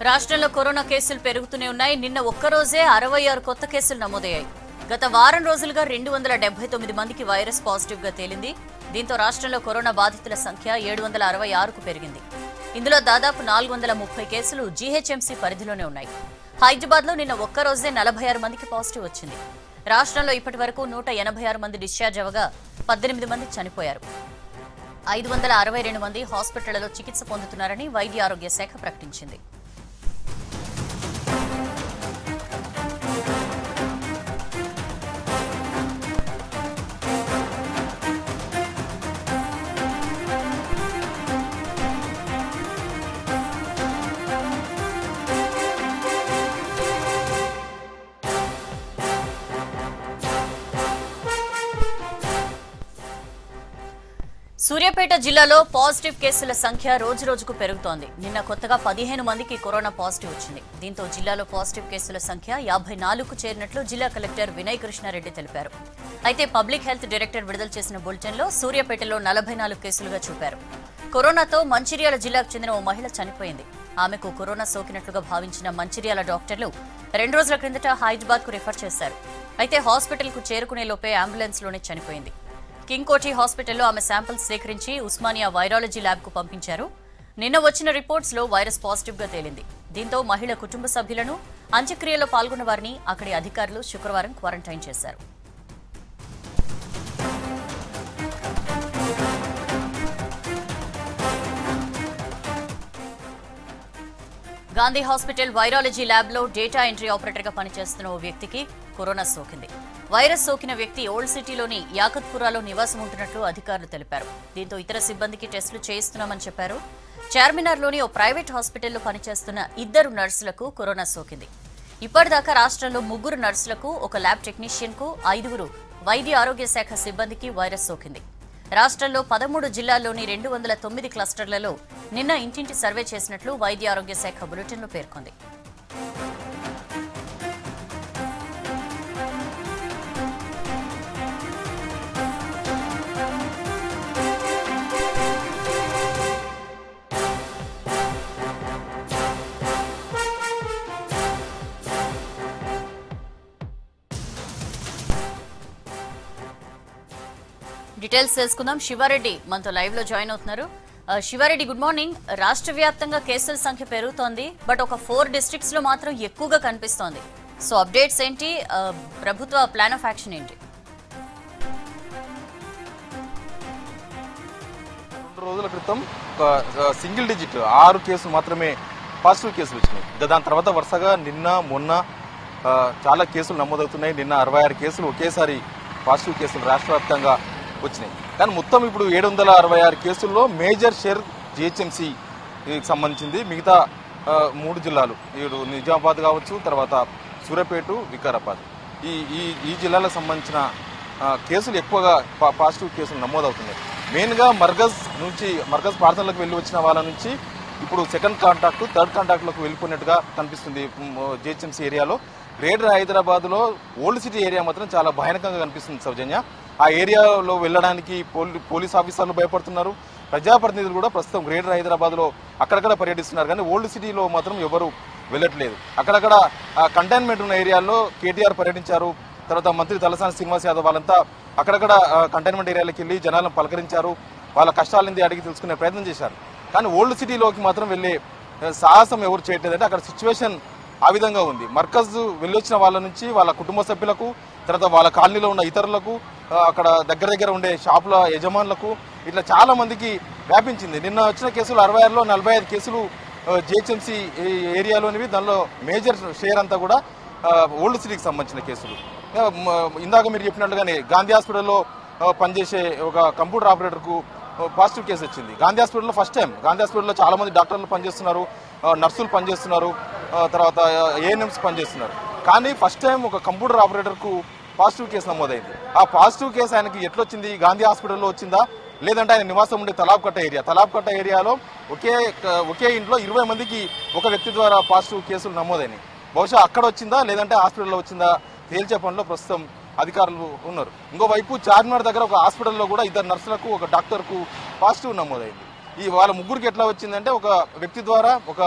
రాష్ట్రంలో కరోనా కేసులు పెరుగుతూనే ఉన్నాయి నిన్న ఒక్కరోజే అరవై ఆరు కొత్త కేసులు నమోదయ్యాయి గత వారం రోజులుగా రెండు వందల డెబ్బై తొమ్మిది మందికి వైరస్ పాజిటివ్ గా తేలింది దీంతో రాష్ట్రంలో కరోనా బాధితుల సంఖ్య ఏడు వందల అరవై ఆరుకు పెరిగింది ఇందులో దాదాపు నాలుగు వందల ముప్పై కేసులు జీహెచ్ఎంసీ పరిధిలోనే ఉన్నాయి హైదరాబాద్ లో నిన్న ఒక్కరోజే నలభై ఆరు మందికి పాజిటివ్ వచ్చింది రాష్ట్రంలో ఇప్పటి వరకు నూట ఎనభై ఆరు మంది డిశ్చార్జ్ అవ్వగా పద్దెనిమిది మంది చనిపోయారు ఐదు వందల అరవై రెండు మంది హాస్పిటళ్లలో చికిత్స పొందుతున్నారని వైద్య ఆరోగ్య శాఖ ప్రకటించింది సూర్యాపేట జిల్లాలో పాజిటివ్ కేసుల సంఖ్య రోజు రోజుకు పెరుగుతోంది నిన్న కొత్తగా పదిహేను మందికి కరోనా పాజిటివ్ వచ్చింది దీంతో జిల్లాలో పాజిటివ్ కేసుల సంఖ్య యాభై నాలుగుకు చేరినట్లు జిల్లా కలెక్టర్ వినయ్ కృష్ణారెడ్డి తెలిపారు అయితే పబ్లిక్ హెల్త్ డైరెక్టర్ విడుదల చేసిన బులెటిన్లో సూర్యాపేటలో నలభై నాలుగు కేసులుగా చూపారు కరోనాతో మంచిర్యాల జిల్లాకు చెందిన ఓ మహిళ చనిపోయింది ఆమెకు కరోనా సోకినట్లుగా భావించిన మంచిర్యాల డాక్టర్లు రెండు రోజుల క్రిందట హైదరాబాద్ కు రిఫర్ చేశారు అయితే హాస్పిటల్ కు చేరుకునే లోపే అంబులెన్స్ లోనే చనిపోయింది కింగ్ కోఠి హాస్పిటల్లో ఆమె శాంపిల్స్ సేకరించి ఉస్మానియా వైరాలజీ ల్యాబ్ కు పంపించారు నిన్న వచ్చిన రిపోర్ట్స్ లో వైరస్ పాజిటివ్ గా తేలింది దీంతో మహిళ కుటుంబ సభ్యులను అంత్యక్రియలో పాల్గొన్న వారిని అక్కడి అధికారులు శుక్రవారం క్వారంటైన్ చేశారు గాంధీ హాస్పిటల్ వైరాలజీ ల్యాబ్ లో డేటా ఎంట్రీ ఆపరేటర్ గా పనిచేస్తున్న ఓ వ్యక్తికి కరోనా సోకింది వైరస్ సోకిన వ్యక్తి ఓల్డ్ సిటీలోని యాకత్పురాలో నివాసం ఉంటున్నట్లు అధికారులు తెలిపారు దీంతో ఇతర సిబ్బందికి టెస్టులు చేయిస్తున్నామని చెప్పారు చార్మినార్లోని ఓ ప్రైవేట్ హాస్పిటల్లో పనిచేస్తున్న ఇద్దరు నర్సులకు కరోనా సోకింది ఇప్పటిదాకా రాష్ట్రంలో ముగ్గురు నర్సులకు ఒక ల్యాబ్ టెక్నీషియన్ కు ఐదుగురు వైద్య ఆరోగ్య శాఖ సిబ్బందికి వైరస్ సోకింది రాష్ట్రంలో పదమూడు జిల్లాల్లోని రెండు వందల తొమ్మిది క్లస్టర్లలో నిన్న ఇంటింటి సర్వే చేసినట్లు వైద్య ఆరోగ్య శాఖ బులెటిన్లో పేర్కొంది డీటెయిల్స్ తెలుసుకుందాం శివారెడ్డి మనతో లైవ్ లో జాయిన్ అవుతున్నారు ఆ, శివారెడ్డి గుడ్ మార్నింగ్ రాష్ట్ర వ్యాప్తంగా కేసుల సంఖ్య పెరుగుతోంది బట్ ఒక ఫోర్ డిస్ట్రిక్ట్స్ లో మాత్రం ఎక్కువగా కనిపిస్తోంది సో అప్డేట్స్ ఏంటి ఆ, ప్రభుత్వ ప్లాన్ ఆఫ్ యాక్షన్ ఏంటి రెండు రోజుల క్రితం ఒక ఆ, సింగిల్ డిజిట్ ఆరు కేసులు మాత్రమే పాజిటివ్ కేసులు వచ్చినాయి ఇంకా దాని తర్వాత వరుసగా నిన్న మొన్న ఆ, చాలా కేసులు నమోదవుతున్నాయి నిన్న అరవై ఆరు కేసులు ఒకేసారి పాజిటివ్ కేసులు రాష్ట్ర వ్యాప్తంగా వచ్చినాయి కానీ మొత్తం ఇప్పుడు ఏడు వందల అరవై ఆరు కేసుల్లో మేజర్ షేర్ జిహెచ్ఎంసీకి సంబంధించింది మిగతా ఆ, మూడు జిల్లాలు ఇటు నిజామాబాద్ కావచ్చు తర్వాత సూర్యాపేట వికారాబాద్ ఈ ఈ ఈ జిల్లాలకు సంబంధించిన ఆ, కేసులు ఎక్కువగా పా- పాజిటివ్ కేసులు నమోదవుతున్నాయి మెయిన్గా మర్గజ్ నుంచి మర్గజ్ ప్రార్థనలకు వెళ్ళి వచ్చిన వాళ్ళ నుంచి ఇప్పుడు సెకండ్ కాంటాక్ట్ థర్డ్ కాంటాక్ట్లోకి వెళ్ళిపోయినట్టుగా కనిపిస్తుంది జిహెచ్ఎంసీ ఏరియాలో గ్రేటర్ హైదరాబాద్లో ఓల్డ్ సిటీ ఏరియా మాత్రం చాలా భయానకంగా కనిపిస్తుంది సౌజన్య ఆ ఏరియాలో వెళ్ళడానికి పోలీ పోలీస్ ఆఫీసర్లు భయపడుతున్నారు ప్రజాప్రతినిధులు కూడా ప్రస్తుతం గ్రేటర్ హైదరాబాద్లో అక్కడక్కడ పర్యటిస్తున్నారు కానీ ఓల్డ్ సిటీలో మాత్రం ఎవరు వెళ్ళట్లేదు అక్కడక్కడ కంటైన్మెంట్ ఉన్న ఏరియాల్లో కేటీఆర్ పర్యటించారు తర్వాత మంత్రి తలసాని శ్రీనివాస్ యాదవ్ వాళ్ళంతా అక్కడక్కడ కంటైన్మెంట్ ఏరియాలకు వెళ్ళి జనాలను పలకరించారు వాళ్ళ కష్టాలేంది అడిగి తెలుసుకునే ప్రయత్నం చేశారు కానీ ఓల్డ్ సిటీలోకి మాత్రం వెళ్ళే ఆ, సాహసం ఎవరు చేయట్లేదంటే అక్కడ సిచ్యువేషన్ ఆ విధంగా ఉంది మర్కజ్ వెళ్ళొచ్చిన వాళ్ళ నుంచి వాళ్ళ కుటుంబ సభ్యులకు తర్వాత వాళ్ళ కాలనీలో ఉన్న ఇతరులకు ఆ, అక్కడ దగ్గర దగ్గర ఉండే షాపుల యజమానులకు ఇట్లా చాలా మందికి వ్యాపించింది నిన్న వచ్చిన కేసులు అరవై ఆరులో నలభై ఐదు కేసులు జిహెచ్ఎంసీ ఏరియాలోనివి దానిలో మేజర్ షేర్ అంతా కూడా ఆ, ఓల్డ్ సిటీకి సంబంధించిన కేసులు ఆ, మ- ఇందాక మీరు చెప్పినట్లుగానే గాంధీ హాస్పిటల్లో ఆ, పనిచేసే ఒక కంప్యూటర్ ఆపరేటర్కు ఆ, పాజిటివ్ కేసు వచ్చింది గాంధీ హాస్పిటల్లో ఫస్ట్ టైం గాంధీ హాస్పిటల్లో చాలా మంది డాక్టర్లు పనిచేస్తున్నారు ఆ, నర్సులు పనిచేస్తున్నారు ఆ, తర్వాత ఏఎన్ఎంస్ పనిచేస్తున్నారు కానీ ఫస్ట్ టైం ఒక కంప్యూటర్ ఆపరేటర్కు పాజిటివ్ కేసు నమోదైంది ఆ పాజిటివ్ కేసు ఆయనకి ఎట్లొచ్చింది గాంధీ హాస్పిటల్లో వచ్చిందా లేదంటే ఆయన నివాసం ఉండే తలాబ్కట్ట ఏరియా తలాబ్కట్ట ఏరియాలో ఒకే ఒకే ఇంట్లో ఇరవై మందికి ఒక వ్యక్తి ద్వారా పాజిటివ్ కేసులు నమోదైనాయి బహుశా అక్కడ వచ్చిందా లేదంటే హాస్పిటల్లో వచ్చిందా తేల్చే పనిలో ప్రస్తుతం అధికారులు ఉన్నారు ఇంకోవైపు చార్మినార్ దగ్గర ఒక హాస్పిటల్లో కూడా ఇద్దరు నర్సులకు ఒక డాక్టర్కు పాజిటివ్ నమోదైంది ఈ వాళ్ళ ముగ్గురికి ఎట్లా వచ్చిందంటే ఒక వ్యక్తి ద్వారా ఒక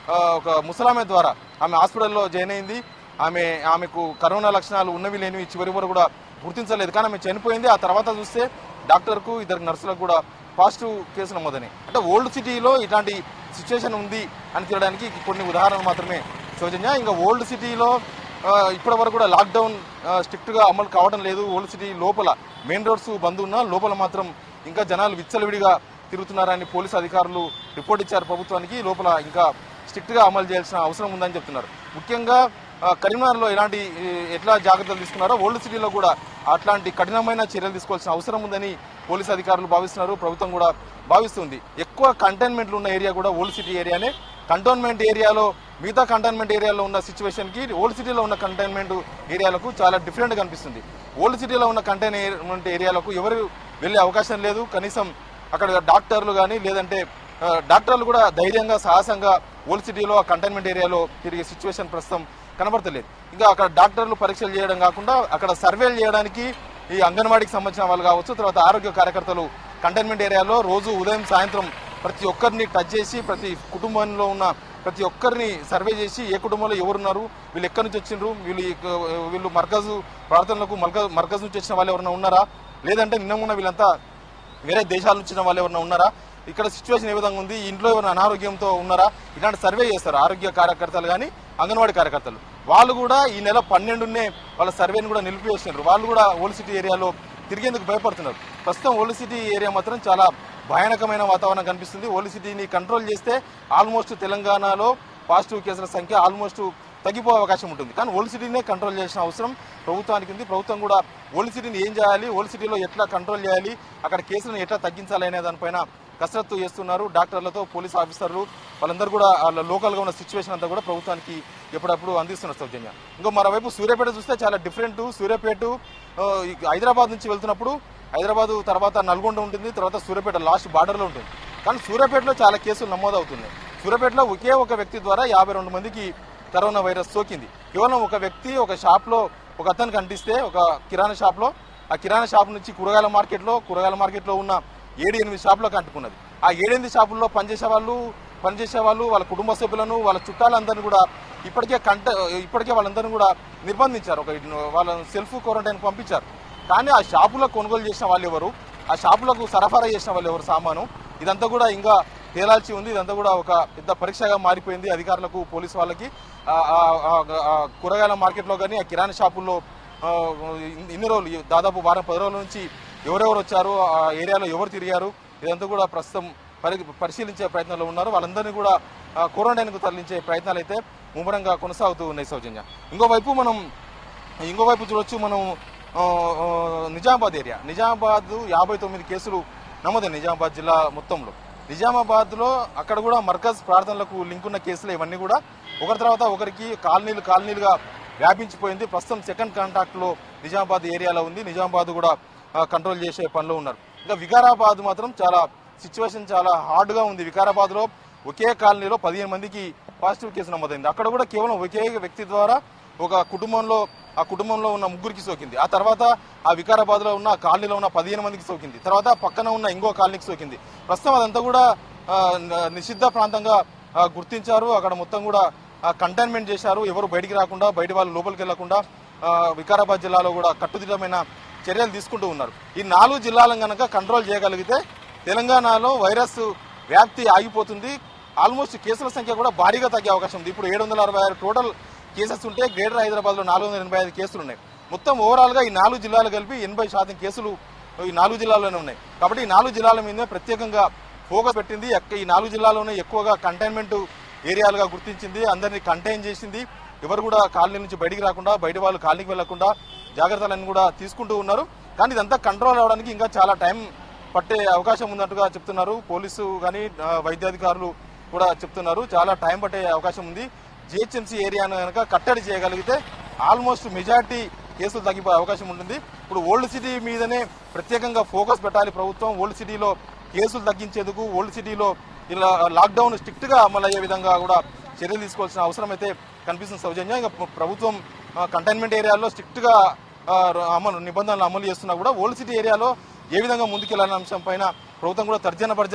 ఆ, ఒక ముసలామె ద్వారా ఆమె హాస్పిటల్లో జాయిన్ అయింది ఆమె ఆమెకు కరోనా లక్షణాలు ఉన్నవి లేనివి చివరి వరకు కూడా గుర్తించలేదు కానీ ఆమె చనిపోయింది ఆ తర్వాత చూస్తే డాక్టర్కు ఇద్దరు నర్సులకు కూడా పాజిటివ్ కేసు నమోదని అంటే ఓల్డ్ సిటీలో ఇట్లాంటి సిచ్యువేషన్ ఉంది అని తీయడానికి కొన్ని ఉదాహరణలు మాత్రమే సౌజన్య ఇంకా ఓల్డ్ సిటీలో ఇప్పటి వరకు కూడా లాక్డౌన్ స్ట్రిక్ట్ గా అమలు కావడం లేదు ఓల్డ్ సిటీ లోపల మెయిన్ రోడ్స్ బంద్ ఉన్నా లోపల మాత్రం ఇంకా జనాలు విచ్చలవిడిగా తిరుగుతున్నారని పోలీసు అధికారులు రిపోర్ట్ ఇచ్చారు ప్రభుత్వానికి లోపల ఇంకా స్ట్రిక్ట్ గా అమలు చేయాల్సిన అవసరం ఉందని చెప్తున్నారు ముఖ్యంగా ఆ, కరీంనగర్లో ఎలాంటి ఈ, ఎట్లా జాగ్రత్తలు తీసుకున్నారో ఓల్డ్ సిటీలో కూడా అట్లాంటి కఠినమైన చర్యలు తీసుకోవాల్సిన అవసరం ఉందని పోలీసు అధికారులు భావిస్తున్నారు ప్రభుత్వం కూడా భావిస్తుంది ఎక్కువ కంటైన్మెంట్లు ఉన్న ఏరియా కూడా ఓల్డ్ సిటీ ఏరియానే కంటోన్మెంట్ ఏరియాలో మిగతా కంటైన్మెంట్ ఏరియాలో ఉన్న సిచ్యువేషన్ కి ఓల్డ్ సిటీలో ఉన్న కంటైన్మెంట్ ఏరియాలకు చాలా డిఫరెంట్ కనిపిస్తుంది ఓల్డ్ సిటీలో ఉన్న కంటైన్మెంట్ ఏరియాలకు ఎవరు వెళ్ళే అవకాశం లేదు కనీసం అక్కడ డాక్టర్లు కానీ లేదంటే ఆ, డాక్టర్లు కూడా ధైర్యంగా సాహసంగా ఓల్డ్ సిటీలో ఆ కంటైన్మెంట్ ఏరియాలో తిరిగే సిచ్యువేషన్ ప్రస్తుతం కనబడతలేదు ఇంకా అక్కడ డాక్టర్లు పరీక్షలు చేయడం కాకుండా అక్కడ సర్వేలు చేయడానికి ఈ అంగన్వాడీకి సంబంధించిన వాళ్ళు కావచ్చు తర్వాత ఆరోగ్య కార్యకర్తలు కంటైన్మెంట్ ఏరియాలో రోజు ఉదయం సాయంత్రం ప్రతి ఒక్కరిని టచ్ చేసి ప్రతి కుటుంబంలో ఉన్న ప్రతి ఒక్కరిని సర్వే చేసి ఏ కుటుంబంలో ఎవరున్నారు వీళ్ళు ఎక్కడి నుంచి వచ్చిండ్రు వీళ్ళు ఈ- వీళ్ళు మర్కజు ప్రార్థనలకు మర్కజ్ మర్కజ్ నుంచి వచ్చిన వాళ్ళు ఎవరైనా ఉన్నారా లేదంటే నిన్న ఉన్న వీళ్ళంతా వేరే దేశాల నుంచి వచ్చిన వాళ్ళు ఎవరైనా ఉన్నారా ఇక్కడ సిచ్యువేషన్ ఏ విధంగా ఉంది ఇంట్లో ఎవరైనా అనారోగ్యంతో ఉన్నారా ఇలాంటి సర్వే చేస్తారు ఆరోగ్య కార్యకర్తలు కానీ అంగన్వాడీ కార్యకర్తలు వాళ్ళు కూడా ఈ నెల పన్నెండునే వాళ్ళ సర్వేని కూడా నిలిపివేసినారు వాళ్ళు కూడా ఓల్డ్ సిటీ ఏరియాలో తిరిగేందుకు భయపడుతున్నారు ప్రస్తుతం ఓల్డ్ సిటీ ఏరియా మాత్రం చాలా భయానకమైన వాతావరణం కనిపిస్తుంది ఓల్డ్ సిటీని కంట్రోల్ చేస్తే ఆల్మోస్ట్ తెలంగాణలో పాజిటివ్ కేసుల సంఖ్య ఆల్మోస్ట్ తగ్గిపోయే అవకాశం ఉంటుంది కానీ ఓల్డ్ సిటీనే కంట్రోల్ చేసిన అవసరం ప్రభుత్వానికి ఉంది ప్రభుత్వం కూడా ఓల్డ్ సిటీని ఏం చేయాలి ఓల్డ్ సిటీలో ఎట్లా కంట్రోల్ చేయాలి అక్కడ కేసులను ఎట్లా తగ్గించాలి అనే దానిపైన కసరత్తు చేస్తున్నారు డాక్టర్లతో పోలీస్ ఆఫీసర్లు వాళ్ళందరూ కూడా వాళ్ళ లోకల్గా ఉన్న సిచ్యువేషన్ అంతా కూడా ప్రభుత్వానికి ఎప్పుడప్పుడు అందిస్తున్నారు సౌజన్య ఇంకో మరోవైపు సూర్యాపేట చూస్తే చాలా డిఫరెంట్ సూర్యాపేట ఆ, ఈ హైదరాబాద్ నుంచి వెళ్తున్నప్పుడు హైదరాబాద్ తర్వాత నల్గొండ ఉంటుంది తర్వాత సూర్యాపేట లాస్ట్ బార్డర్లో ఉంటుంది కానీ సూర్యాపేటలో చాలా కేసులు నమోదవుతున్నాయి సూర్యాపేటలో ఒకే ఒక వ్యక్తి ద్వారా యాభై రెండు మందికి కరోనా వైరస్ సోకింది కేవలం ఒక వ్యక్తి ఒక షాప్లో ఒక అతనికి అంటిస్తే ఒక కిరాణా షాప్లో ఆ కిరాణా షాప్ నుంచి కూరగాయల మార్కెట్లో కూరగాయల మార్కెట్లో ఉన్న ఏడు ఎనిమిది షాపులకు అంటుకున్నది ఆ ఏడెనిమిది షాపుల్లో పనిచేసే వాళ్ళు పనిచేసే వాళ్ళు వాళ్ళ కుటుంబ సభ్యులను వాళ్ళ చుట్టాలందరినీ కూడా ఇప్పటికే కంట ఇప్పటికే వాళ్ళందరినీ కూడా నిర్బంధించారు ఒక వాళ్ళని సెల్ఫ్ క్వారంటైన్కి పంపించారు కానీ ఆ షాపులో కొనుగోలు చేసిన వాళ్ళు ఎవరు ఆ షాపులకు సరఫరా చేసిన వాళ్ళు ఎవరు సామాను ఇదంతా కూడా ఇంకా తేలాల్సి ఉంది ఇదంతా కూడా ఒక పెద్ద పరీక్షగా మారిపోయింది అధికారులకు పోలీసు వాళ్ళకి ఆ- ఆ- ఆ- ఆ కూరగాయల మార్కెట్లో కానీ ఆ కిరాణా షాపుల్లో ఆ, ఇన్ని- ఇన్ని రోజులు ఈ దాదాపు వారం పది రోజుల నుంచి ఎవరెవరు వచ్చారు ఆ ఏరియాలో ఎవరు తిరిగారు ఇదంతా కూడా ప్రస్తుతం పరి పరిశీలించే ప్రయత్నంలో ఉన్నారు వాళ్ళందరినీ కూడా ఆ, క్వారంటైన్కు తరలించే ప్రయత్నాలు అయితే ముమ్మరంగా కొనసాగుతూ ఉన్నాయి సౌజన్య ఇంకోవైపు మనం ఇంకోవైపు చూడొచ్చు మనం ఆ, ఆ, నిజామాబాద్ ఏరియా నిజామాబాద్ యాభై తొమ్మిది కేసులు నమోదైన నిజామాబాద్ జిల్లా మొత్తంలో నిజామాబాద్లో అక్కడ కూడా మర్కజ్ ప్రార్థనలకు లింక్ ఉన్న కేసులు ఇవన్నీ కూడా ఒకరి తర్వాత ఒకరికి కాలనీలు కాలనీలుగా వ్యాపించిపోయింది ప్రస్తుతం సెకండ్ కాంటాక్ట్లో నిజామాబాద్ ఏరియాలో ఉంది నిజామాబాద్ కూడా ఆ, కంట్రోల్ చేసే పనిలో ఉన్నారు ఇంకా వికారాబాద్ మాత్రం చాలా సిచ్యువేషన్ చాలా హార్డ్గా ఉంది వికారాబాద్లో ఒకే కాలనీలో పదిహేను మందికి పాజిటివ్ కేసు నమోదైంది అక్కడ కూడా కేవలం ఒకే వ్యక్తి ద్వారా ఒక కుటుంబంలో ఆ కుటుంబంలో ఉన్న ముగ్గురికి సోకింది ఆ తర్వాత ఆ వికారాబాద్ లో ఉన్న ఆ కాలనీలో ఉన్న పదిహేను మందికి సోకింది తర్వాత పక్కన ఉన్న ఇంకో కాలనీకి సోకింది ప్రస్తుతం అదంతా కూడా ఆ, న- నిషిద్ధ ప్రాంతంగా ఆ, గుర్తించారు అక్కడ మొత్తం కూడా కంటైన్మెంట్ చేశారు ఎవరు బయటికి రాకుండా బయట వాళ్ళు లోపలికి వెళ్లకుండా ఆ, వికారాబాద్ జిల్లాలో కూడా కట్టుదిట్టమైన చర్యలు తీసుకుంటూ ఉన్నారు ఈ నాలుగు జిల్లాలను కనుక కంట్రోల్ చేయగలిగితే తెలంగాణలో వైరస్ వ్యాప్తి ఆగిపోతుంది ఆల్మోస్ట్ కేసుల సంఖ్య కూడా భారీగా తగ్గే అవకాశం ఉంది ఇప్పుడు ఏడు వందల అరవై ఆరు టోటల్ కేసెస్ ఉంటే గ్రేటర్ హైదరాబాద్ లో నాలుగు వందల ఎనభై ఐదు కేసులు ఉన్నాయి మొత్తం ఓవరాల్ గా ఈ నాలుగు జిల్లాలు కలిపి ఎనభై శాతం కేసులు ఈ నాలుగు జిల్లాల్లోనే ఉన్నాయి కాబట్టి ఈ నాలుగు జిల్లాల మీద ప్రత్యేకంగా ఫోకస్ పెట్టింది ఎక్క- ఈ నాలుగు జిల్లాలోనే ఎక్కువగా కంటైన్మెంట్ ఏరియాలుగా గుర్తించింది అందరినీ కంటైన్ చేసింది ఎవరు కూడా కాలనీ నుంచి బయటికి రాకుండా బయట వాళ్ళు కాలనీకి వెళ్లకుండా జాగ్రత్తలన్నీ కూడా తీసుకుంటూ ఉన్నారు కానీ ఇదంతా కంట్రోల్ అవడానికి ఇంకా చాలా టైం పట్టే అవకాశం ఉన్నట్టుగా చెప్తున్నారు పోలీసు కానీ ఆ, వైద్యాధికారులు కూడా చెప్తున్నారు చాలా టైం పట్టే అవకాశం ఉంది జిహెచ్ఎంసీ ఏరియాను కనుక కట్టడి చేయగలిగితే ఆల్మోస్ట్ మెజార్టీ కేసులు తగ్గిపోయే అవకాశం ఉంటుంది ఇప్పుడు ఓల్డ్ సిటీ మీదనే ప్రత్యేకంగా ఫోకస్ పెట్టాలి ప్రభుత్వం ఓల్డ్ సిటీలో కేసులు తగ్గించేందుకు ఓల్డ్ సిటీలో ఇలా లాక్డౌన్ స్ట్రిక్ట్ గా అమలు అయ్యే విధంగా కూడా చర్యలు తీసుకోవాల్సిన అవసరం అయితే కనిపిస్తుంది సౌజన్య ఇంకా ప్రభుత్వం కంటైన్మెంట్ ఏరియాలో స్ట్రిక్ట్ గా ఆ, అమలు నిబంధనలు అమలు చేస్తున్నా కూడా ఓల్డ్ సిటీ ఏరియాలో ఏ విధంగా ముందుకెళ్లాలనే అంశం పైన ప్రభుత్వం కూడా తర్జన భర్జన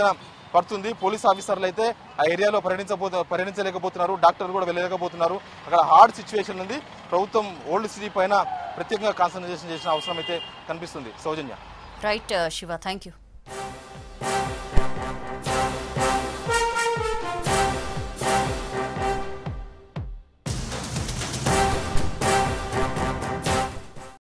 పడుతుంది పోలీస్ ఆఫీసర్లు అయితే ఆ ఏరియాలో పరిగణించబో పరిగణించలేకపోతున్నారు డాక్టర్లు కూడా వెళ్ళలేకపోతున్నారు అక్కడ హార్డ్ సిచ్యువేషన్ ఉంది ప్రభుత్వం ఓల్డ్ సిటీ పైన ప్రత్యేకంగా కాన్సన్ట్రేషన్ చేసిన అవసరం అయితే కనిపిస్తుంది Soujanya right Siva thank you